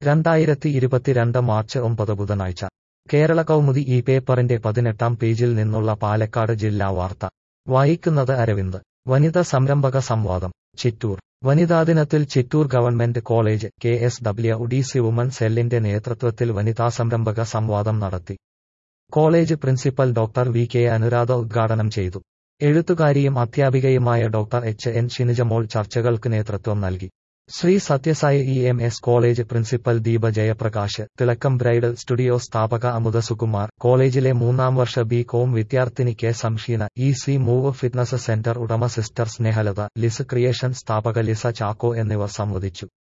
രണ്ടായിരത്തി ഇരുപത്തിരണ്ട് മാർച്ച് ഒമ്പത് ബുധനാഴ്ച കേരള കൗമുദി ഈ പേപ്പറിന്റെ പതിനെട്ടാം പേജിൽ നിന്നുള്ള പാലക്കാട് ജില്ലാ വാർത്ത വായിക്കുന്നത് അരവിന്ദ് വനിത സംരംഭക സംവാദം ചിറ്റൂർ വനിതാ ദിനത്തിൽ Chittur government college K S W D C women സെല്ലിന്റെ നേതൃത്വത്തിൽ വനിതാ സംരംഭക സംവാദം നടത്തി college principal doctor V K Anuradha ഉദ്ഘാടനം ചെയ്തു എഴുത്തുകാരിയും അധ്യാപികയുമായ ഡോക്ടർ എച്ച് എൻ ഷിനിജമോൾ ചർച്ചകൾക്ക് നേതൃത്വം നൽകി Shri Sathya Sai E M S college principal Deepa Jayaprakash Thilakkam bridal studio സ്ഥാപക അമുദ സുകുമാർ കോളേജിലെ മൂന്നാം വർഷ ബി കോം വിദ്യാർത്ഥിനി K Samsheena E C move fitness centre ഉടമ സിസ്റ്റർ സ്നേഹലത ലിസ് ക്രിയേഷൻ സ്ഥാപക ലിസ ചാക്കോ എന്നിവർ സംവദിച്ചു